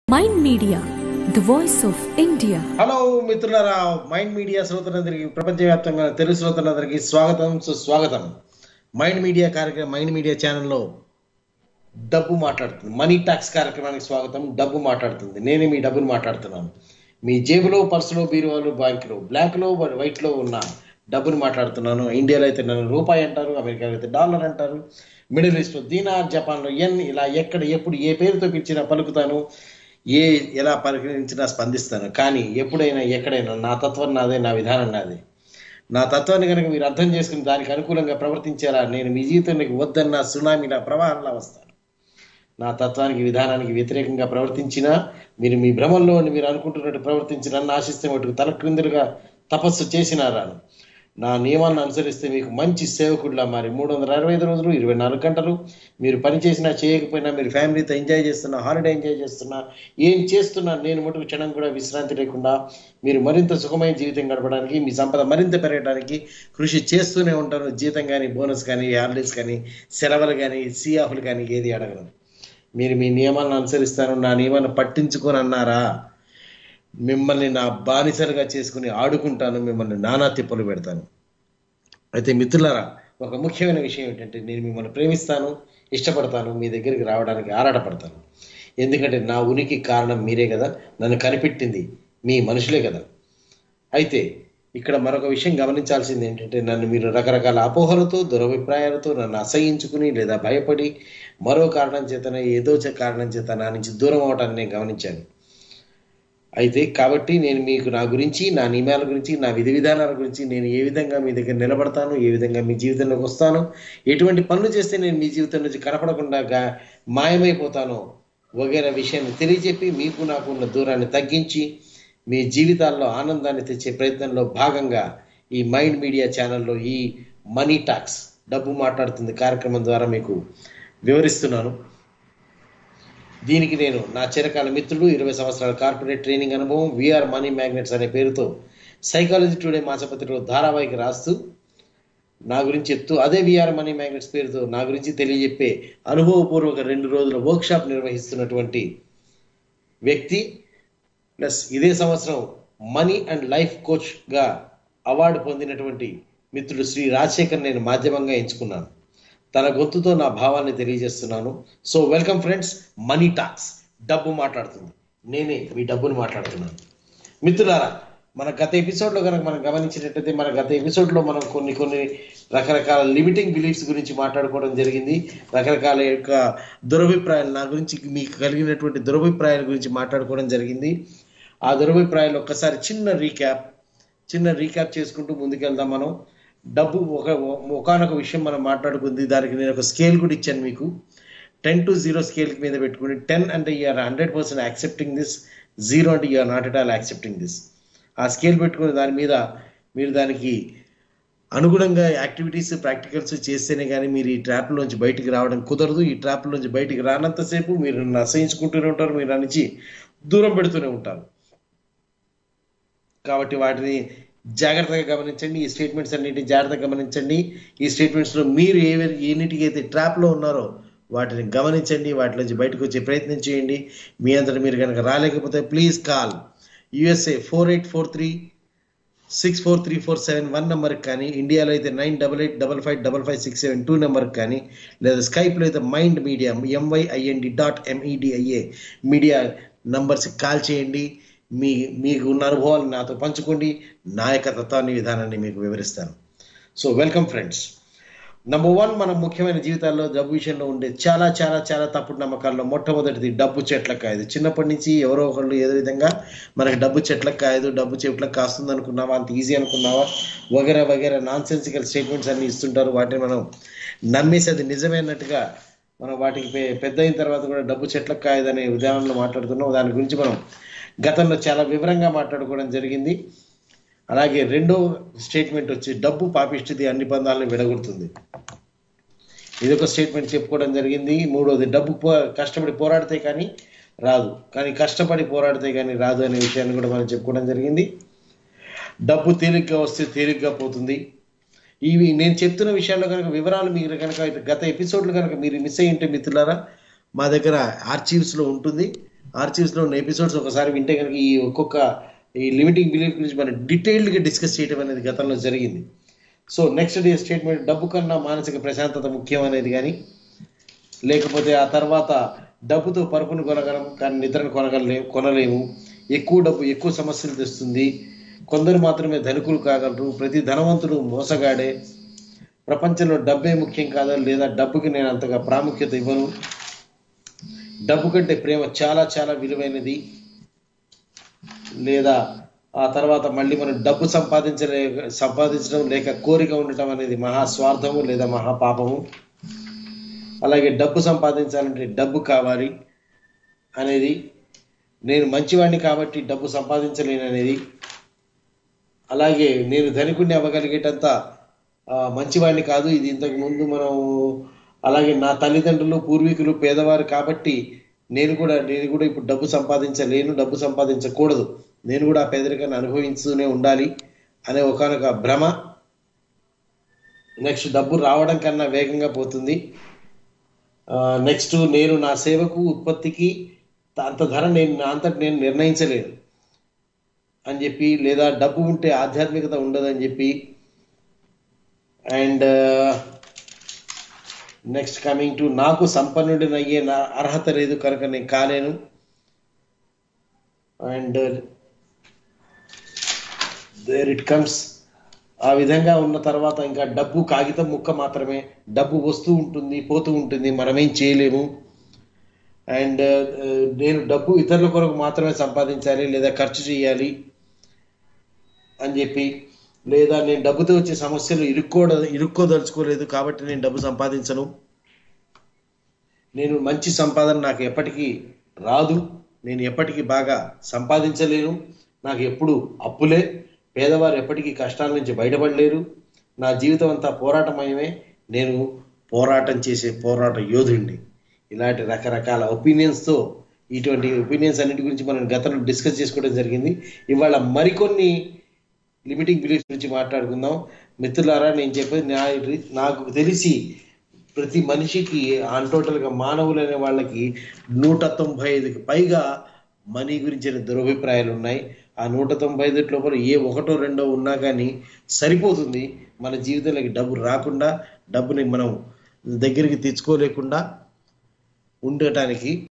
mind media the voice of India hello మిత్రులారా mind media శ్రోతలందరికీ ప్రపంచవ్యాప్తంగా తెలుగు శ్రోతలందరికీ స్వాగతం సుస్వాగతం మైండ్ మీడియా కార్యక్రమం మైండ్ మీడియా ఛానల్లో డబ్బు మాట్లాడుతుంది మనీ టాక్స్ కార్యక్రమానికి స్వాగతం డబ్బు మాట్లాడుతుంది నేనే మీ డబ్బును మాట్లాడుతున్నాను మీ జేబులో పర్సులో బీరువాలు బ్యాంకులో బ్లాక్లో వైట్లో ఉన్న డబ్బును మాట్లాడుతున్నాను ఇండియాలో అయితే నన్ను రూపాయి అంటారు అమెరికాలో అయితే డాలర్ అంటారు మిడిల్ ఈస్ట్లో దీనార్ జపాన్లో ఎన్ ఇలా ఎక్కడ ఎప్పుడు ఏ పేరుతో పిలిచినా పలుకుతాను ఏ ఎలా పరిగణించినా స్పందిస్తాను కానీ ఎప్పుడైనా ఎక్కడైనా నా తత్వం నాదే నా విధానం నాదే నా తత్వాన్ని కనుక మీరు అర్థం చేసుకుని దానికి అనుకూలంగా ప్రవర్తించారా నేను మీ జీవితంలోకి వద్దన్న సునామీలా ప్రవాహంలా వస్తాను నా తత్వానికి విధానానికి వ్యతిరేకంగా ప్రవర్తించినా మీరు మీ భ్రమంలో ఉండి మీరు అనుకుంటున్నట్టు ప్రవర్తించి నన్ను ఆశిస్తే మటుకు తలక్రిందులుగా తపస్సు చేసినారాను నా నియమాన్ని అనుసరిస్తే మీకు మంచి సేవకుడిలా మారి మూడు వందల అరవై ఐదు రోజులు ఇరవై నాలుగు గంటలు మీరు పని చేసినా చేయకపోయినా మీరు ఫ్యామిలీతో ఎంజాయ్ చేస్తున్నా హాలిడే ఎంజాయ్ చేస్తున్నా ఏం చేస్తున్నా నేను మటుకు క్షణం కూడా విశ్రాంతి లేకుండా మీరు మరింత సుఖమైన జీవితం గడపడానికి మీ సంపద మరింత పెరగడానికి కృషి చేస్తూనే ఉంటాను జీతం కానీ బోనస్ కానీ హాలిడేస్ కానీ సెలవులు కానీ సీ ఆఫ్లు కానీ ఏది అడగను మీరు మీ నియమాలను అనుసరిస్తాను నా నియమాన్ని పట్టించుకొని అన్నారా మిమ్మల్ని నా బానిసలుగా చేసుకుని ఆడుకుంటాను మిమ్మల్ని నానా తిప్పలు పెడతాను అయితే మిత్రులారా ఒక ముఖ్యమైన విషయం ఏంటంటే నేను మిమ్మల్ని ప్రేమిస్తాను ఇష్టపడతాను మీ దగ్గరికి రావడానికి ఆరాటపడతాను ఎందుకంటే నా ఉనికి కారణం మీరే కదా నన్ను కనిపెట్టింది మీ మనుషులే కదా అయితే ఇక్కడ మరొక విషయం గమనించాల్సింది ఏంటంటే నన్ను మీరు రకరకాల అపోహలతో దురభిప్రాయాలతో నన్ను అసహించుకుని లేదా భయపడి మరో కారణం చేతన ఏదో చే- కారణం చేత నా నుంచి దూరం అవటాన్ని నేను గమనించాను అయితే కాబట్టి నేను మీకు నా గురించి నా నియమాల గురించి నా విధి విధానాల గురించి నేను ఏ విధంగా మీ దగ్గర నిలబడతాను ఏ విధంగా మీ జీవితంలోకి వస్తాను ఎటువంటి పనులు చేస్తే నేను మీ జీవితం నుంచి కనపడకుండా గా- మాయమైపోతానో వగేరా విషయాన్ని తెలియజెప్పి మీకు నాకు ఉన్న దూరాన్ని తగ్గించి మీ జీవితాల్లో ఆనందాన్ని తెచ్చే ప్రయత్నంలో భాగంగా ఈ మైండ్ మీడియా ఛానల్లో ఈ మనీ టాక్స్ డబ్బు మాట్లాడుతుంది కార్యక్రమం ద్వారా మీకు వివరిస్తున్నాను దీనికి నేను నా చిరకాల మిత్రుడు ఇరవై సంవత్సరాల కార్పొరేట్ ట్రైనింగ్ అనుభవం విఆర్ మనీ మ్యాగ్నెట్స్ అనే పేరుతో సైకాలజీ టుడే మాసపత్రికలో ధారావాహిక రాస్తూ నా గురించి చెప్తూ అదే విఆర్ మనీ మ్యాగ్నెట్స్ పేరుతో నా గురించి తెలియజెప్పే అనుభవపూర్వక రెండు రోజుల వర్క్షాప్ నిర్వహిస్తున్నటువంటి వ్యక్తి ప్లస్ ఇదే సంవత్సరం మనీ అండ్ లైఫ్ కోచ్గా అవార్డు పొందినటువంటి మిత్రుడు శ్రీ రాజశేఖర్ నేను మాధ్యమంగా ఎంచుకున్నాను తన గొంతుతో నా భావాన్ని తెలియజేస్తున్నాను so welcome friends money talks డబ్బు మాట్లాడుతుంది నేనే మీ డబ్బును మాట్లాడుతున్నాను మిత్రులారా మన గత ఎపిసోడ్లో కనుక మనం గమనించినట్టయితే మన గత ఎపిసోడ్లో మనం కొన్ని కొన్ని రకరకాల లిమిటింగ్ బిలీఫ్స్ గురించి మాట్లాడుకోవడం జరిగింది రకరకాల యొక్క దురభిప్రాయాలు నా గురించి మీకు కలిగినటువంటి దురభిప్రాయాల గురించి మాట్లాడుకోవడం జరిగింది ఆ దురభిప్రాయాలు ఒక్కసారి చిన్న రీక్యాప్ చిన్న రీక్యాప్ చేసుకుంటూ ముందుకెళ్దాం మనం డబ్బు ఒక ఒకనొక విషయం మనం మాట్లాడుకుంది దానికి నేను ఒక స్కేల్ కూడా ఇచ్చాను మీకు టెన్ టు జీరో స్కేల్ మీద పెట్టుకుని టెన్ అంటే you're hundred percent accepting this zero అంటే you're not at all accepting this ఆ స్కేల్ పెట్టుకుని దాని మీద మీరు దానికి అనుగుణంగా యాక్టివిటీస్ ప్రాక్టికల్స్ చేస్తేనే కానీ మీరు ఈ ట్రాప్లోంచి బయటికి రావడం కుదరదు ఈ ట్రాప్లోంచి బయటికి రానంతసేపు మీరు నన్ను అసహించుకుంటూనే ఉంటారు మీరు నా నుంచి దూరం పెడుతూనే ఉంటారు కాబట్టి వాటిని జాగ్రత్తగా గమనించండి ఈ స్టేట్మెంట్స్ అన్నిటిని జాగ్రత్తగా గమనించండి ఈ స్టేట్మెంట్స్లో మీరు ఏ ఎన్నిటికి అయితే ట్రాప్లో ఉన్నారో వాటిని గమనించండి వాటి నుంచి బయటకు వచ్చే ప్రయత్నం చేయండి మీ అంతటా మీరు కనుక రాలేకపోతే please call USA four eight four three six four three four seven one నెంబర్కి కానీ ఇండియాలో అయితే nine double eight double five double five six seven two నెంబర్కి కానీ లేదా స్కైప్లో అయితే mind media M Y I N D dot M E D I A media నంబర్స్కి కాల్ చేయండి మీ మీకు ఉన్న అనుభవాలను నాతో పంచుకోండి నా యొక్క తత్వాన్ని విధానాన్ని మీకు వివరిస్తాను so welcome friends number one మన ముఖ్యమైన జీవితాల్లో డబ్బు విషయంలో ఉండే చాలా చాలా చాలా తప్పుడు నమ్మకాల్లో మొట్టమొదటిది డబ్బు చెట్ల కాయదు చిన్నప్పటి నుంచి ఎవరో ఒకళ్ళు ఏదో విధంగా మనకి డబ్బు చెట్లకు కాయదు డబ్బు చెట్లకు కాస్తుంది అనుకున్నావా అంత ఈజీ అనుకున్నావా వగేరా వగేరా నాన్ సెన్సికల్ స్టేట్మెంట్స్ అన్ని ఇస్తుంటారు వాటిని మనం నమ్మేసి అది నిజమైనట్టుగా మనం వాటికి పె- పెద్ద అయిన తర్వాత కూడా డబ్బు చెట్లకు కాయదనే విధానంలో మాట్లాడుతున్నాం దాని గురించి మనం గతంలో చాలా వివరంగా మాట్లాడుకోవడం జరిగింది అలాగే రెండో స్టేట్మెంట్ వచ్చి డబ్బు పాపిష్టిది అన్ని బంధాలను విడగొడుతుంది ఇది ఒక స్టేట్మెంట్ చెప్పుకోవడం జరిగింది మూడోది డబ్బు పో కష్టపడి పోరాడితే కానీ రాదు కానీ కష్టపడి పోరాడితే కానీ రాదు అనే విషయాన్ని కూడా మనం చెప్పుకోవడం జరిగింది డబ్బు తేలిగ్గా వస్తే తేలిగ్గా పోతుంది ఇవి నేను చెప్తున్న విషయాల్లో కనుక వివరాలు మీరు కనుక గత ఎపిసోడ్లు కనుక మీరు మిస్ అయ్యి ఉంటే మిత్రులారా మా దగ్గర ఆర్చీవ్స్లో ఉంటుంది ఆర్చివ్స్లో ఉన్న ఎపిసోడ్స్ ఒకసారి వింటే కనుక ఈ ఒక్కొక్క ఈ లిమిటింగ్ బిలీఫ్ గురించి మనం డీటెయిల్డ్గా డిస్కస్ చేయడం అనేది గతంలో జరిగింది సో నెక్స్ట్ డే స్టేట్మెంట్ డబ్బు కన్నా మానసిక ప్రశాంతత ముఖ్యం అనేది కానీ లేకపోతే ఆ తర్వాత డబ్బుతో పరుపును కొనగలం కానీ నిద్రను కొనగలే కొనలేము ఎక్కువ డబ్బు ఎక్కువ సమస్యలు తెస్తుంది కొందరు మాత్రమే ధనికులు కాగలరు ప్రతి ధనవంతుడు మోసగాడే ప్రపంచంలో డబ్బే ముఖ్యం కాదా లేదా డబ్బుకి నేను అంతగా ప్రాముఖ్యత ఇవ్వను డబ్బు కంటే ప్రేమ చాలా చాలా విలువైనది లేదా ఆ తర్వాత మళ్ళీ మనం డబ్బు సంపాదించలే సంపాదించడం లేక కోరిక ఉండటం అనేది మహా స్వార్థము లేదా మహా పాపము అలాగే డబ్బు సంపాదించాలంటే డబ్బు కావాలి అనేది నేను మంచివాడిని కాబట్టి డబ్బు సంపాదించలేను అనేది అలాగే నేను ధనికుడిని అవ్వగలిగేటంత ఆ, మంచివాడిని కాదు ఇది ఇంతకు ముందు మనం అలాగే నా తల్లిదండ్రులు పూర్వీకులు పేదవారు కాబట్టి నేను కూడా నేను కూడా ఇప్పుడు డబ్బు సంపాదించలేను డబ్బు సంపాదించకూడదు నేను కూడా ఆ పేదరికాన్ని అనుభవిస్తూనే ఉండాలి అనే ఒకనొక భ్రమ నెక్స్ట్ డబ్బు రావడం కన్నా వేగంగా పోతుంది నెక్స్ట్ నేను నా సేవకు ఉత్పత్తికి అంత ధర నేను నా అంతటి నేను నిర్ణయించలేను అని చెప్పి లేదా డబ్బు ఉంటే ఆధ్యాత్మికత ఉండదని చెప్పి అండ్ నెక్స్ట్ కమింగ్ టు నాకు సంపన్నుడిని అయ్యే నా అర్హత లేదు కనుక నేను కాలేను అండ్ దేర్ ఇట్ కమ్స్ ఆ విధంగా ఉన్న తర్వాత ఇంకా డబ్బు కాగితం ముక్క మాత్రమే డబ్బు వస్తూ ఉంటుంది పోతూ ఉంటుంది మనమేం చేయలేము అండ్ నేను డబ్బు ఇతరుల కొరకు మాత్రమే సంపాదించాలి లేదా ఖర్చు చేయాలి అని చెప్పి లేదా నేను డబ్బుతో వచ్చే సమస్యలు ఇరుక్కోడ ఇరుక్కోదలుచుకోలేదు కాబట్టి నేను డబ్బు సంపాదించను నేను మంచి సంపాదన నాకు ఎప్పటికీ రాదు నేను ఎప్పటికీ బాగా సంపాదించలేను నాకు ఎప్పుడు అప్పులే పేదవారు ఎప్పటికీ కష్టాల నుంచి బయటపడలేరు నా జీవితం అంతా పోరాటమయమే నేను పోరాటం చేసే పోరాట యోధుడిని ఇలాంటి రకరకాల ఒపీనియన్స్తో ఇటువంటి ఒపీనియన్స్ అన్నిటి గురించి మనం గతంలో డిస్కస్ చేసుకోవడం జరిగింది ఇవాళ మరికొన్ని లిమిటింగ్ బిలీఫ్ గురించి మాట్లాడుకుందాం మిత్రులారా నేను చెప్పేది నా నాకు తెలిసి ప్రతి మనిషికి ఆన్ టోటల్గా మానవులైన వాళ్ళకి నూట తొంభై ఐదుకి పైగా మనీ గురించిన దురభిప్రాయాలు ఉన్నాయి ఆ నూట తొంభై ఐదు లోపల ఏ ఒకటో రెండో ఉన్నా కానీ సరిపోతుంది మన జీవితంలోకి డబ్బు రాకుండా డబ్బుని మనం దగ్గరికి తెచ్చుకోలేకుండా ఉండటానికి